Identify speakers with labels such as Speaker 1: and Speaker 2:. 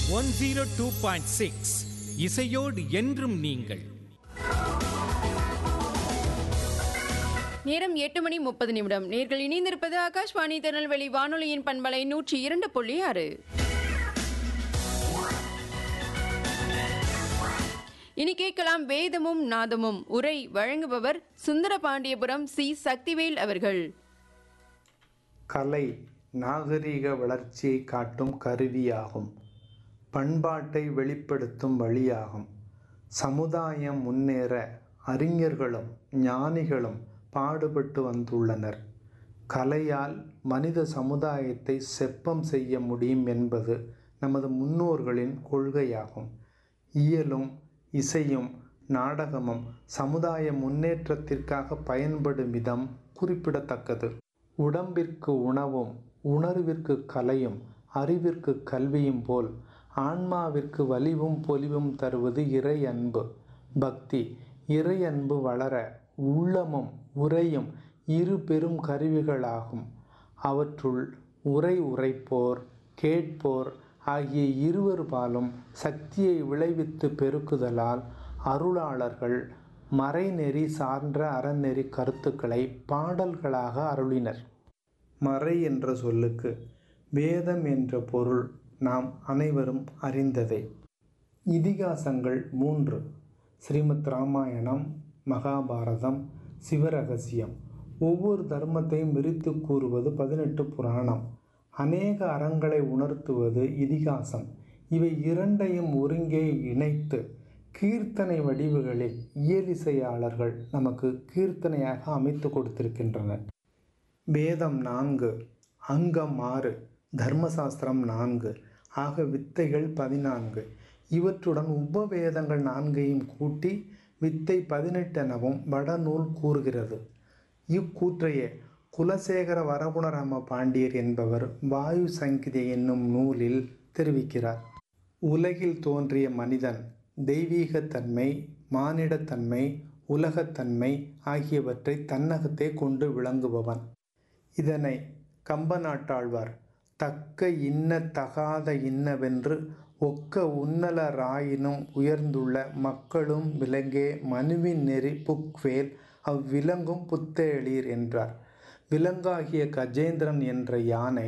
Speaker 1: one zero two point six இசையோடு என்றும் நீங்கள்
Speaker 2: நேரம் எட்டு மணி முப்பது நிமிடம் நேர்கள் இணைந்திருப்பது ஆகாஷ்வாணி திருநெல்வேலி வானொலியின் பண்பலை நூற்றி இரண்டு புள்ளி ஆறு இனி கேட்கலாம் வேதமும் நாதமும் உரை வழங்குபவர் சுந்தர பாண்டியபுரம் சி சக்திவேல் அவர்கள்
Speaker 3: கலை நாகரிக வளர்ச்சியை காட்டும் கருவியாகும் பண்பாட்டை வெளிப்படுத்தும் வழியாகும் சமுதாயம் முன்னேற அறிஞர்களும் ஞானிகளும் பாடுபட்டு வந்துள்ளனர் கலையால் மனித சமுதாயத்தை செப்பம் செய்ய முடியும் என்பது நமது முன்னோர்களின் கொள்கையாகும் இயலும் இசையும் நாடகமும் சமுதாய முன்னேற்றத்திற்காக பயன்படும் விதம் குறிப்பிடத்தக்கது உடம்பிற்கு உணவும் உணர்விற்கு கலையும் அறிவிற்கு கல்வியும் போல் ஆன்மாவிற்கு வலிவும் பொலிவும் தருவது இறை அன்பு பக்தி இறை அன்பு வளர உள்ளமும் உரையும் இரு பெரும் கருவிகளாகும் அவற்றுள் உரை உரைப்போர் கேட்போர் ஆகிய இருவர் பாலும் சக்தியை விளைவித்து பெருக்குதலால் அருளாளர்கள் மறைநெறி சார்ந்த அறநெறி கருத்துக்களை பாடல்களாக அருளினர் மறை என்ற சொல்லுக்கு வேதம் என்ற பொருள் நாம் அனைவரும் அறிந்ததே இதிகாசங்கள் மூன்று ஸ்ரீமத் ராமாயணம் மகாபாரதம் சிவரகசியம் ஒவ்வொரு தர்மத்தையும் விரித்து கூறுவது பதினெட்டு புராணம் அநேக அறங்களை உணர்த்துவது இதிகாசம் இவை இரண்டையும் ஒருங்கே இணைத்து கீர்த்தனை வடிவுகளில் இயலிசையாளர்கள் நமக்கு கீர்த்தனையாக அமைத்து கொடுத்திருக்கின்றனர் வேதம் நான்கு அங்கம் ஆறு தர்மசாஸ்திரம் நான்கு ஆக வித்தைகள் பதினான்கு இவற்றுடன் உபவேதங்கள் நான்கையும் கூட்டி வித்தை பதினெட்டெனவும் வடநூல் கூறுகிறது இக்கூற்றையே குலசேகர வரகுணராம பாண்டியர் என்பவர் வாயு சங்கிதை என்னும் நூலில் தெரிவிக்கிறார் உலகில் தோன்றிய மனிதன் தெய்வீகத்தன்மை மானிடத்தன்மை உலகத்தன்மை ஆகியவற்றை தன்னகத்தே கொண்டு விளங்குபவன் இதனை கம்பநாட்டாழ்வார் தக்க இன்ன தகாத இன்னவென்று ஒக்க உன்னலராயினும் உயர்ந்துள்ள மக்களும் விலங்கே மனுவின் நெறி புக்வேல் அவ்விலங்கும் புத்தேளீர் என்றார் விலங்காகிய கஜேந்திரன் என்ற யானை